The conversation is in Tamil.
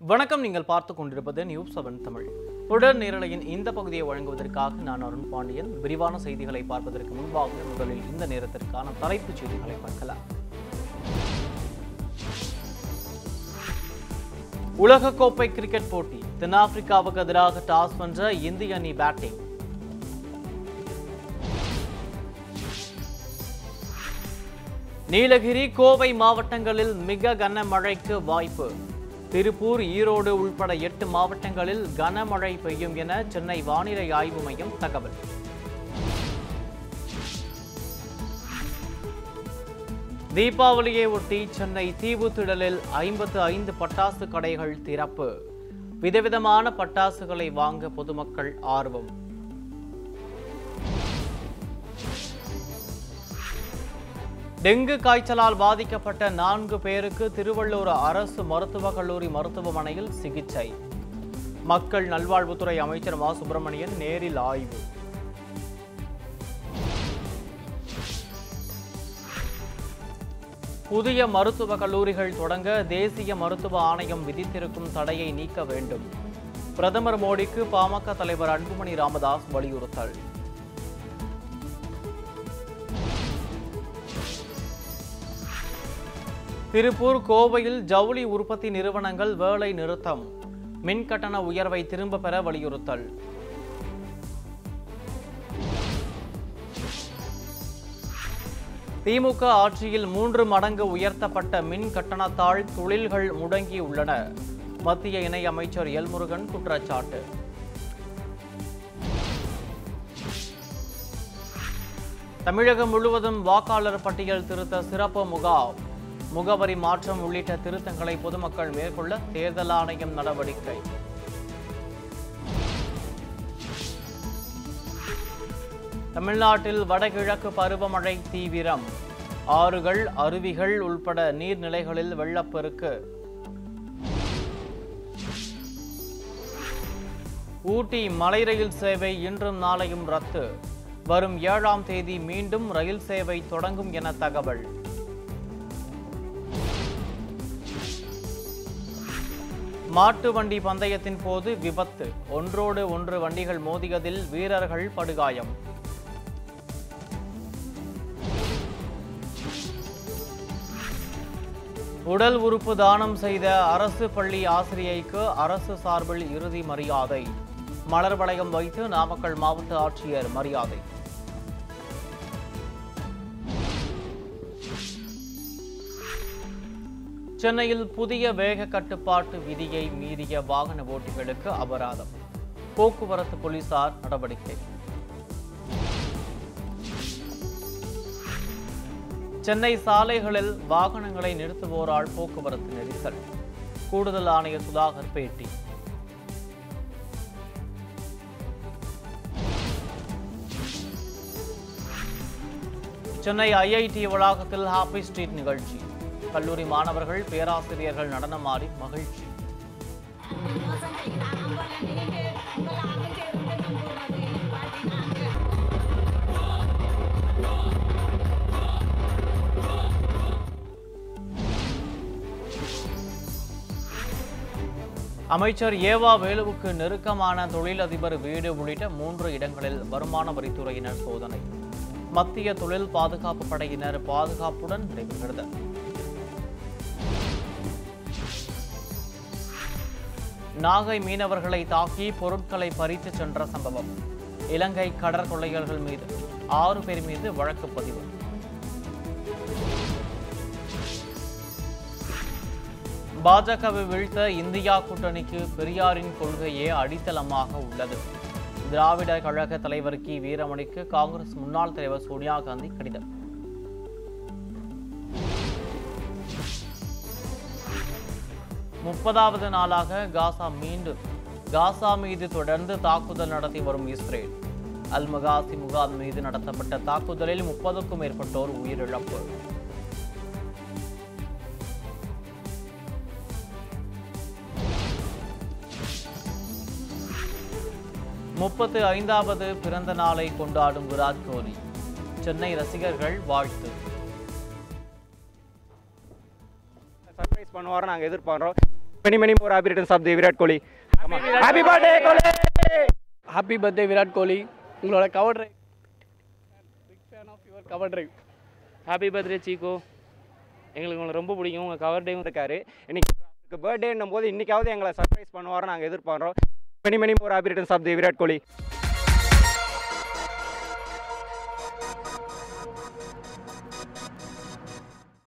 வணக்கம் நீங்கள் பார்த்து கொண்டிருப்பது நியூஸ் செவன் தமிழ் உடல் நேரலையின் இந்த பகுதியை வழங்குவதற்காக நான் அருண் பாண்டியன் விரிவான செய்திகளை பார்ப்பதற்கு முன்பாக முதலில் இந்த நேரத்திற்கான தலைப்புச் செய்திகளை பார்க்கலாம் உலகக்கோப்பை கிரிக்கெட் போட்டி தென்னாப்பிரிக்காவுக்கு எதிராக டாஸ் வென்ற இந்திய அணி பேட்டிங் நீலகிரி கோவை மாவட்டங்களில் மிக கனமழைக்கு வாய்ப்பு திருப்பூர் ஈரோடு உள்பட எட்டு மாவட்டங்களில் கனமழை பெய்யும் என சென்னை வானிலை ஆய்வு மையம் தகவல் தீபாவளியை ஒட்டி சென்னை தீவுத்திடலில் ஐம்பத்து ஐந்து பட்டாசு கடைகள் திறப்பு விதவிதமான பட்டாசுகளை வாங்க பொதுமக்கள் ஆர்வம் டெங்கு காய்ச்சலால் பாதிக்கப்பட்ட நான்கு பேருக்கு திருவள்ளூர் அரசு மருத்துவக் கல்லூரி மருத்துவமனையில் சிகிச்சை மக்கள் நல்வாழ்வுத்துறை அமைச்சர் மா சுப்பிரமணியன் நேரில் ஆய்வு புதிய மருத்துவக் கல்லூரிகள் தொடங்க தேசிய மருத்துவ ஆணையம் விதித்திருக்கும் தடையை நீக்க வேண்டும் பிரதமர் மோடிக்கு பாமக தலைவர் அன்புமணி ராமதாஸ் வலியுறுத்தல் திருப்பூர் கோவையில் ஜவுளி உற்பத்தி நிறுவனங்கள் வேலை நிறுத்தம் மின் கட்டண உயர்வை திரும்ப பெற வலியுறுத்தல் திமுக ஆட்சியில் மூன்று மடங்கு உயர்த்தப்பட்ட மின் கட்டணத்தால் தொழில்கள் முடங்கியுள்ளன மத்திய இணை அமைச்சர் எல் முருகன் குற்றச்சாட்டு தமிழகம் முழுவதும் வாக்காளர் பட்டியல் திருத்த சிறப்பு முகாம் முகவரி மாற்றம் உள்ளிட்ட திருத்தங்களை பொதுமக்கள் மேற்கொள்ள தேர்தல் ஆணையம் நடவடிக்கை தமிழ்நாட்டில் வடகிழக்கு பருவமழை தீவிரம் ஆறுகள் அருவிகள் உள்பட நீர்நிலைகளில் வெள்ளப்பெருக்கு ஊட்டி மலை ரயில் சேவை இன்றும் நாளையும் ரத்து வரும் ஏழாம் தேதி மீண்டும் ரயில் சேவை தொடங்கும் என தகவல் மாட்டு வண்டி பந்தயத்தின் போது விபத்து ஒன்றோடு ஒன்று வண்டிகள் மோதியதில் வீரர்கள் படுகாயம் உடல் உறுப்பு தானம் செய்த அரசு பள்ளி ஆசிரியைக்கு அரசு சார்பில் இறுதி மரியாதை மலர் வளையம் வைத்து நாமக்கல் மாவட்ட ஆட்சியர் மரியாதை சென்னையில் புதிய வேக கட்டுப்பாட்டு விதியை மீறிய வாகன ஓட்டிகளுக்கு அபராதம் போக்குவரத்து போலீசார் நடவடிக்கை சென்னை சாலைகளில் வாகனங்களை நிறுத்துவோரால் போக்குவரத்து நெரிசல் கூடுதல் ஆணையர் சுதாகர் பேட்டி சென்னை ஐஐடி வளாகத்தில் ஹாப்பி ஸ்ட்ரீட் நிகழ்ச்சி கல்லூரி மாணவர்கள் பேராசிரியர்கள் நடனமாடி மகிழ்ச்சி அமைச்சர் ஏவா வேலுவுக்கு நெருக்கமான தொழிலதிபர் வீடு உள்ளிட்ட மூன்று இடங்களில் வருமான வரித்துறையினர் சோதனை மத்திய தொழில் பாதுகாப்பு படையினர் பாதுகாப்புடன் நடைபெறுகிறது நாகை மீனவர்களை தாக்கி பொருட்களை பறித்து சென்ற சம்பவம் இலங்கை கடற்கொள்ளையர்கள் மீது ஆறு பேர் மீது வழக்கு பதிவு பாஜகவை வீழ்த்த இந்தியா கூட்டணிக்கு பெரியாரின் கொள்கையே அடித்தளமாக உள்ளது திராவிட கழக தலைவர் கி வீரமணிக்கு காங்கிரஸ் முன்னாள் தலைவர் சோனியா காந்தி கடிதம் முப்பதாவது நாளாக காசா மீண்டும் காசா மீது தொடர்ந்து தாக்குதல் நடத்தி வரும் இஸ்ரேல் அல் மகாசி முகாம் மீது நடத்தப்பட்ட தாக்குதலில் முப்பதுக்கும் மேற்பட்டோர் உயிரிழப்பு முப்பத்து ஐந்தாவது பிறந்த நாளை கொண்டாடும் விராட் கோலி சென்னை ரசிகர்கள் வாழ்த்து சர்ப்ரைஸ் பண்ணுவார் நாங்கள் எதிர்பார்க்குறோம் many many more happy returns of the Virat Kohli happy birthday Kohli happy birthday Virat Kohli உங்களோட cover drive big fan of your cover drive happy birthday Cheeku எங்களுக்கு உங்களை ரொம்ப பிடிக்கும் உங்கள் கவர் டே இருக்காரு இன்னைக்கு அவருக்கு பர்த்டேன்னும் போது இன்னைக்காவது எங்களை சர்ப்ரைஸ் பண்ணுவாரு நாங்கள் எதிர்பார்க்குறோம் many many more happy returns of the Virat Kohli